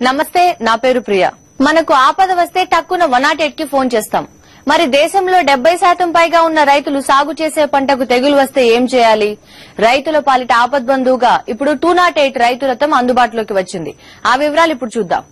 నమస్తే నా పేరు ప్రియ మనకు ఆపద వస్తే టక్కున వన్ నాట్ ఎయిట్ కి ఫోన్ చేస్తాం మరి దేశంలో డెబ్బై శాతం పైగా ఉన్న రైతులు సాగు చేసే పంటకు తెగులు వస్తే ఏం చేయాలి రైతుల పాలిట ఆపద్బంధువుగా ఇప్పుడు టూ నాట్ ఎయిట్ రైతు రథం అందుబాటులోకి వచ్చింది ఆ వివరాలు ఇప్పుడు చూద్దాం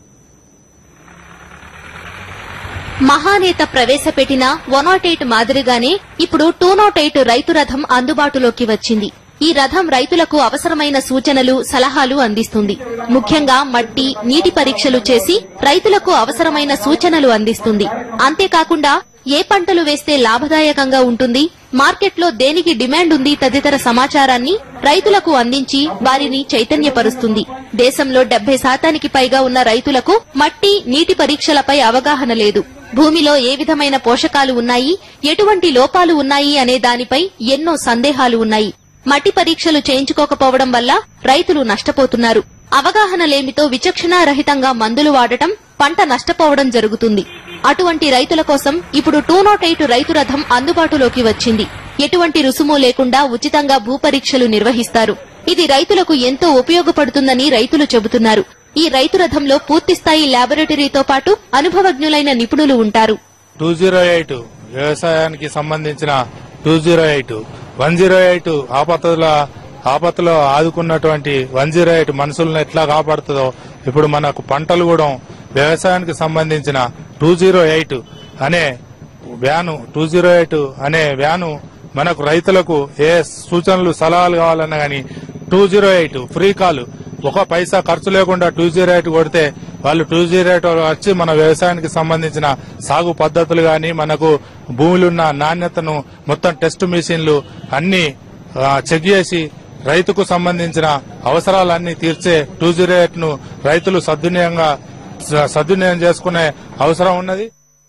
మహానేత ప్రవేశపెట్టిన వన్ నాట్ ఎయిట్ మాదిరిగానే ఇప్పుడు టూ నాట్ ఎయిట్ రైతు రథం అందుబాటులోకి వచ్చింది ఈ రథం రైతులకు అవసరమైన సూచనలు సలహాలు అందిస్తుంది ముఖ్యంగా మట్టి నీటి పరీక్షలు చేసి రైతులకు అవసరమైన సూచనలు అందిస్తుంది అంతేకాకుండా ఏ పంటలు వేస్తే లాభదాయకంగా ఉంటుంది మార్కెట్లో దేనికి డిమాండ్ ఉంది తదితర సమాచారాన్ని రైతులకు అందించి వారిని చైతన్యపరుస్తుంది దేశంలో డెబ్బై శాతానికి పైగా ఉన్న రైతులకు మట్టి నీటి పరీక్షలపై అవగాహన లేదు భూమిలో ఏ విధమైన పోషకాలు ఉన్నాయి ఎటువంటి లోపాలు ఉన్నాయి అనే దానిపై ఎన్నో సందేహాలు ఉన్నాయి మట్టి పరీక్షలు చేయించుకోకపోవడం వల్ల రైతులు నష్టపోతున్నారు అవగాహన లేమితో విచక్షణారహితంగా మందులు వాడటం పంట నష్టపోవడం జరుగుతుంది అటువంటి రైతుల కోసం ఇప్పుడు టూ నాట్ ఎయిట్ రైతు రథం అందుబాటులోకి వచ్చింది ఎటువంటి రుసుము లేకుండా ఉచితంగా భూపరీక్షలు నిర్వహిస్తారు ఇది రైతులకు ఎంతో ఉపయోగపడుతుందని రైతులు చెబుతున్నారు ఈ రైతు రథంలో పూర్తిస్థాయి ల్యాబొరేటరీతో పాటు అనుభవజ్ఞులైన నిపుణులు ఉంటారు టూ జీరో ఎయిట్ వ్యవసాయానికి సంబంధించిన two zero eight one zero eight ఆపత్తుల ఆపత్తులో ఆదుకున్నటువంటి వన్ జీరో ఎయిట్ మనుషులను ఎట్లా కాపాడుతుందో ఇప్పుడు మనకు పంటలు కూడా వ్యవసాయానికి సంబంధించిన టూ జీరో ఎయిట్ అనే వ్యాను టూ జీరో ఎయిట్ అనే వ్యాను మనకు రైతులకు ఏ సూచనలు సలహాలు కావాలన్నా గానీ two zero eight free call ఒక పైసా ఖర్చు లేకుండా టూ జీరో ఎయిట్ కొడితే వాళ్ళు టూ జీరో ఎయిట్ వచ్చి మన వ్యవసాయానికి సంబంధించిన సాగు పద్ధతులు గాని మనకు భూమిలో ఉన్న నాణ్యతను మొత్తం టెస్ట్ మిషన్లు అన్ని ఆ, చెక్ చేసి రైతుకు సంబంధించిన అవసరాలన్నీ తీర్చే టూ జీరో ఎయిట్ ను రైతులు సద్వినియోగంగా సద్వినియోగం చేసుకునే అవసరం ఉన్నది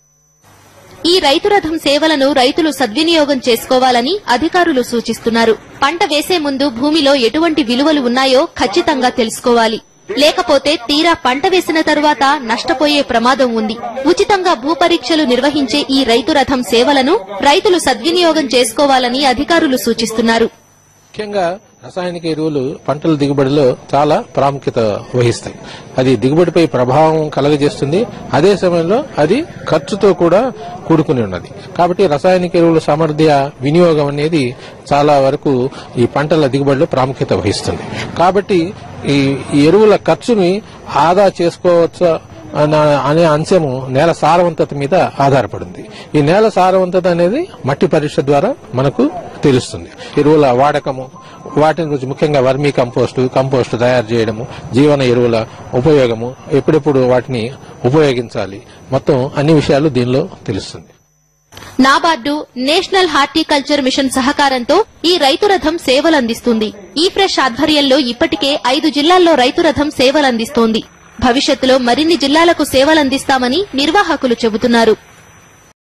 ఈ రైతు రథం సేవలను రైతులు సద్వినియోగం చేసుకోవాలని అధికారులు సూచిస్తున్నారు పంట వేసే ముందు భూమిలో ఎటువంటి విలువలు ఉన్నాయో ఖచ్చితంగా తెలుసుకోవాలి లేకపోతే తీరా పంట వేసిన తరువాత నష్టపోయే ప్రమాదం ఉంది ఉచితంగా భూపరీక్షలు నిర్వహించే ఈ రైతు రథం సేవలను రైతులు సద్వినియోగం చేసుకోవాలని అధికారులు సూచిస్తున్నారు ముఖ్యంగా రసాయనిక ఎరువులు పంటల దిగుబడిలో చాలా ప్రాముఖ్యత వహిస్తాయి అది దిగుబడిపై ప్రభావం కలగజేస్తుంది అదే సమయంలో అది ఖర్చుతో కూడా కూడుకుని ఉన్నది కాబట్టి రసాయనిక ఎరువుల సామర్థ్య వినియోగం అనేది చాలా వరకు ఈ పంటల దిగుబడిలో ప్రాముఖ్యత వహిస్తుంది కాబట్టి ఈ ఈ ఎరువుల ఖర్చుని ఆదా చేసుకోవచ్చా అన- అనే అంశము నేల సారవంతత మీద ఆధారపడింది ఈ నేల సారవంతత అనేది మట్టి పరీక్ష ద్వారా మనకు తెలుస్తుంది ఎరువుల వాడకము వాటిని గురించి ముఖ్యంగా వర్మీ కంపోస్ట్ కంపోస్ట్ తయారు చేయడము జీవన ఎరువుల ఉపయోగము ఎప్పుడెప్పుడు వాటిని ఉపయోగించాలి మొత్తం అన్ని విషయాలు దీనిలో తెలుస్తుంది నాబార్డు నేషనల్ హార్టికల్చర్ మిషన్ సహకారంతో ఈ రైతు రథం సేవలందిస్తుంది ఈ ఫ్రెష్ ఆధ్వర్యంలో ఇప్పటికే ఐదు జిల్లాల్లో రైతు రథం సేవలందిస్తోంది భవిష్యత్తులో మరిన్ని జిల్లాలకు సేవలందిస్తామని నిర్వాహకులు చెబుతున్నారు